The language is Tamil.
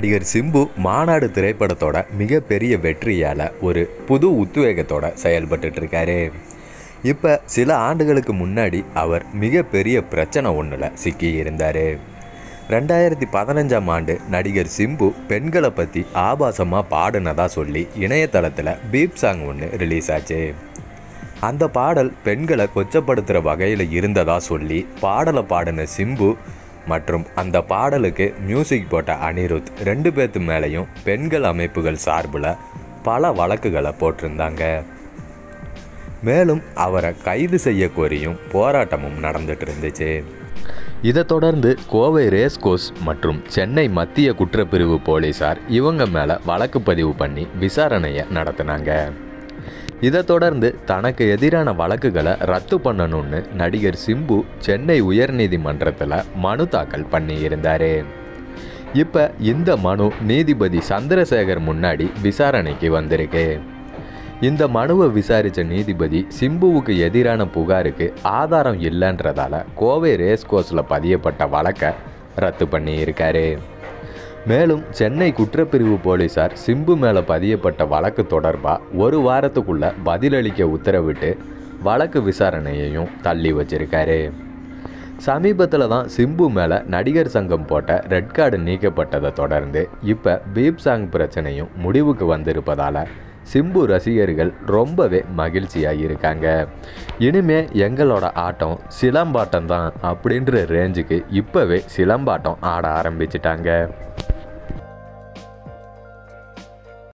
நடிகர் சிம்பு மாநாடு திரைப்படத்தோட மிகப்பெரிய வெற்றியால் ஒரு புது உத்வேகத்தோட செயல்பட்டுட்டு இருக்காரு இப்போ சில ஆண்டுகளுக்கு முன்னாடி அவர் மிகப்பெரிய பிரச்சனை ஒன்றில் சிக்கி இருந்தார் ரெண்டாயிரத்தி பதினஞ்சாம் ஆண்டு நடிகர் சிம்பு பெண்களை பற்றி ஆபாசமாக பாடுனதா சொல்லி இணையதளத்தில் பீப் சாங் ஒன்று ரிலீஸ் ஆச்சு அந்த பாடல் பெண்களை கொச்சப்படுத்துகிற வகையில் இருந்ததா சொல்லி பாடலை பாடின சிம்பு மற்றும் அந்த பாடலுக்கு மியூசிக் போட்ட அனிருத் ரெண்டு பேர்த்து மேலேயும் பெண்கள் அமைப்புகள் சார்பில் பல வழக்குகளை போட்டிருந்தாங்க மேலும் அவரை கைது செய்ய கோரியும் போராட்டமும் நடந்துட்டு இருந்துச்சு இதை தொடர்ந்து கோவை ரேஸ்கோஸ் மற்றும் சென்னை மத்திய குற்றப்பிரிவு போலீசார் இவங்க மேலே வழக்கு பதிவு பண்ணி விசாரணையை நடத்தினாங்க இதை தொடர்ந்து தனக்கு எதிரான வழக்குகளை ரத்து பண்ணணும்னு நடிகர் சிம்பு சென்னை உயர்நீதிமன்றத்தில் மனு தாக்கல் பண்ணியிருந்தார் இப்போ இந்த மனு நீதிபதி சந்திரசேகர் முன்னாடி விசாரணைக்கு வந்திருக்கு இந்த மனுவை விசாரித்த நீதிபதி சிம்புவுக்கு எதிரான புகாருக்கு ஆதாரம் இல்லைன்றதால கோவை ரேஸ்கோஸில் பதியப்பட்ட வழக்கை ரத்து பண்ணியிருக்காரு மேலும் சென்னை குற்றப்பிரிவு போலீசார் சிம்பு மேலே பதியப்பட்ட வழக்கு தொடர்பாக ஒரு வாரத்துக்குள்ள பதிலளிக்க உத்தரவிட்டு வழக்கு விசாரணையையும் தள்ளி வச்சிருக்காரு சமீபத்தில் தான் சிம்பு மேலே நடிகர் சங்கம் போட்ட ரெட் கார்டு நீக்கப்பட்டதை தொடர்ந்து இப்போ பீப் சாங் பிரச்சனையும் முடிவுக்கு வந்திருப்பதால் சிம்பு ரசிகர்கள் ரொம்பவே மகிழ்ச்சியாக இருக்காங்க இனிமே எங்களோட ஆட்டம் சிலம்பாட்டம் தான் அப்படின்ற ரேஞ்சுக்கு இப்போவே சிலம்பாட்டம் ஆட ஆரம்பிச்சிட்டாங்க